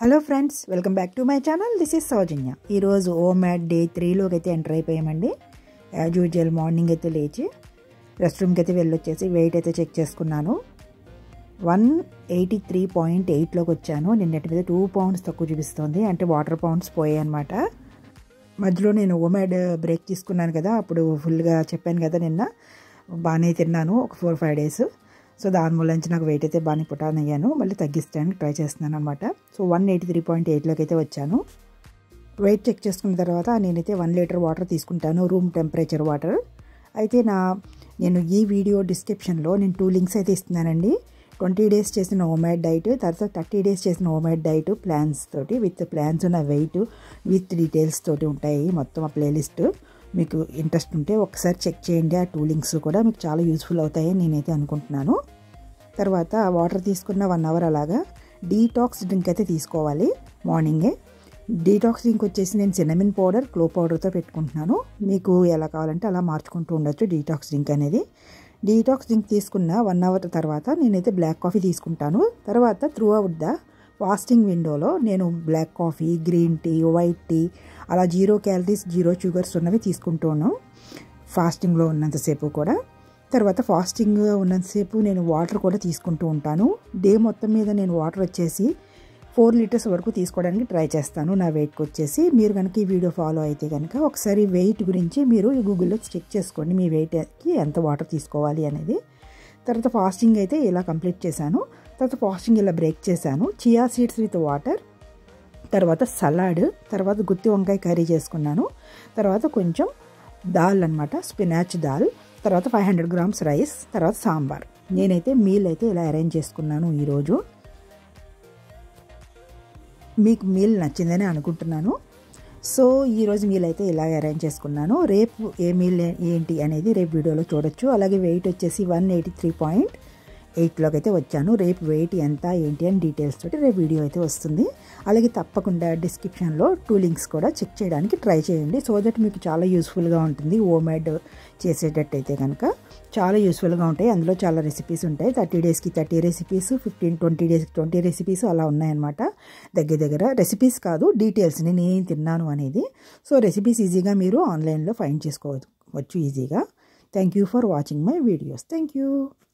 hello friends welcome back to my channel this is Soujanya ఈరోజు OMAD day త్రీలోకి అయితే enter అయిపోయామండి as usual morning అయితే లేచి రెస్ట్ రూమ్కి అయితే వెళ్ళొచ్చేసి వెయిట్ అయితే చెక్ చేసుకున్నాను వన్ ఎయిటీ త్రీ పాయింట్ ఎయిట్లోకి వచ్చాను నిన్నటి మీద టూ పౌండ్స్ తక్కువ చూపిస్తుంది అంటే వాటర్ పౌండ్స్ పోయాయి అనమాట మధ్యలో నేను ఓమాడ్ బ్రేక్ తీసుకున్నాను కదా అప్పుడు ఫుల్గా చెప్పాను కదా నిన్న బాగానే తిన్నాను ఒక ఫోర్ ఫైవ్ డేస్ సో దాని మూలంచి నాకు వెయిట్ అయితే బాగానే పుటాన్ అయ్యాను మళ్ళీ తగ్గిస్తానికి ట్రై చేస్తున్నాను అనమాట so one eighty three point ఎయిట్లోకి అయితే వచ్చాను వెయిట్ చెక్ చేసుకున్న తర్వాత నేనైతే వన్ లీటర్ వాటర్ తీసుకుంటాను రూమ్ టెంపరేచర్ వాటర్ అయితే నా నేను ఈ వీడియో డిస్క్రిప్షన్లో నేను టూ లింక్స్ అయితే ఇస్తున్నానండి ట్వంటీ డేస్ చేసిన హోమైడ్ డైట్ తర్వాత థర్టీ డేస్ చేసిన హోమైడ్ డైట్ ప్లాన్స్ తోటి విత్ ప్లాన్స్ ఉన్న వెయిట్ విత్ డీటెయిల్స్ తోటి ఉంటాయి మొత్తం ఆ ప్లేలిస్ట్ మీకు ఇంట్రెస్ట్ ఉంటే ఒకసారి చెక్ చేయండి ఆ టూ లింక్స్ కూడా మీకు చాలా యూస్ఫుల్ అవుతాయని నేనైతే అనుకుంటున్నాను తర్వాత వాటర్ తీసుకున్న వన్ అవర్ అలాగా డీటాక్స్ డ్రింక్ అయితే తీసుకోవాలి మార్నింగే డీటాక్స్ డ్రింక్ వచ్చేసి నేను సినమిన్ పౌడర్ క్లో పౌడర్తో పెట్టుకుంటున్నాను మీకు ఎలా కావాలంటే అలా మార్చుకుంటూ ఉండొచ్చు డీటాక్స్ డ్రింక్ అనేది డీటాక్స్ డ్రింక్ తీసుకున్న వన్ అవర్ తర్వాత నేనైతే బ్లాక్ కాఫీ తీసుకుంటాను తర్వాత త్రూ అవుట్ ద ఫాస్టింగ్ విండోలో నేను black coffee green tea white tea అలా జీరో క్యాలరీస్ జీరో షుగర్స్ ఉన్నవి తీసుకుంటాను ఫాస్టింగ్లో ఉన్నంతసేపు కూడా తర్వాత ఫాస్టింగ్ ఉన్నంతసేపు నేను వాటర్ కూడా తీసుకుంటూ ఉంటాను డే మొత్తం మీద నేను వాటర్ వచ్చేసి ఫోర్ లీటర్స్ వరకు తీసుకోవడానికి ట్రై చేస్తాను నా వెయిట్కి వచ్చేసి మీరు కనుక ఈ వీడియో ఫాలో అయితే కనుక ఒకసారి వెయిట్ గురించి మీరు గూగుల్లో చెక్ చేసుకోండి మీ వెయిట్కి ఎంత వాటర్ తీసుకోవాలి అనేది తర్వాత ఫాస్టింగ్ అయితే ఇలా కంప్లీట్ చేశాను తర్వాత ఫాస్టింగ్ ఇలా బ్రేక్ చేశాను చియా సీడ్స్ విత్ వాటర్ తర్వాత సలాడ్ తర్వాత గుత్తి వంకాయ కర్రీ చేసుకున్నాను తర్వాత కొంచెం దాల్ అనమాట స్పినాచ్ దాల్ తర్వాత ఫైవ్ హండ్రెడ్ గ్రామ్స్ రైస్ తర్వాత సాంబార్ నేనైతే మీల్ అయితే ఇలా అరేంజ్ చేసుకున్నాను ఈరోజు మీకు మీల్ నచ్చిందని అనుకుంటున్నాను సో ఈరోజు మీల్ అయితే ఇలా అరేంజ్ చేసుకున్నాను రేపు ఏ మీల్ ఏంటి అనేది రేపు వీడియోలో చూడొచ్చు అలాగే వెయిట్ వచ్చేసి వన్ ఎయిటీ త్రీ పాయింట్ ఎయిట్లోకి అయితే వచ్చాను రేపు వెయిట్ ఎంత ఏంటి అని డీటెయిల్స్ తోటి రేపు వీడియో అయితే వస్తుంది అలాగే తప్పకుండా డిస్క్రిప్షన్లో టూ లింక్స్ కూడా చెక్ చేయడానికి ట్రై చేయండి సో దట్ మీకు చాలా యూస్ఫుల్గా ఉంటుంది ఓమేడ్ చేసేటట్టయితే కనుక చాలా యూస్ఫుల్గా ఉంటాయి అందులో చాలా రెసిపీస్ ఉంటాయి థర్టీ డేస్కి థర్టీ రెసిపీస్ ఫిఫ్టీన్ ట్వంటీ డేస్కి ట్వంటీ రెసిపీస్ అలా ఉన్నాయన్నమాట దగ్గర దగ్గర రెసిపీస్ కాదు డీటెయిల్స్ నేను ఏం తిన్నాను అనేది సో రెసిపీస్ ఈజీగా మీరు ఆన్లైన్లో ఫైండ్ చేసుకోవచ్చు ఈజీగా thank you for watching my videos thank you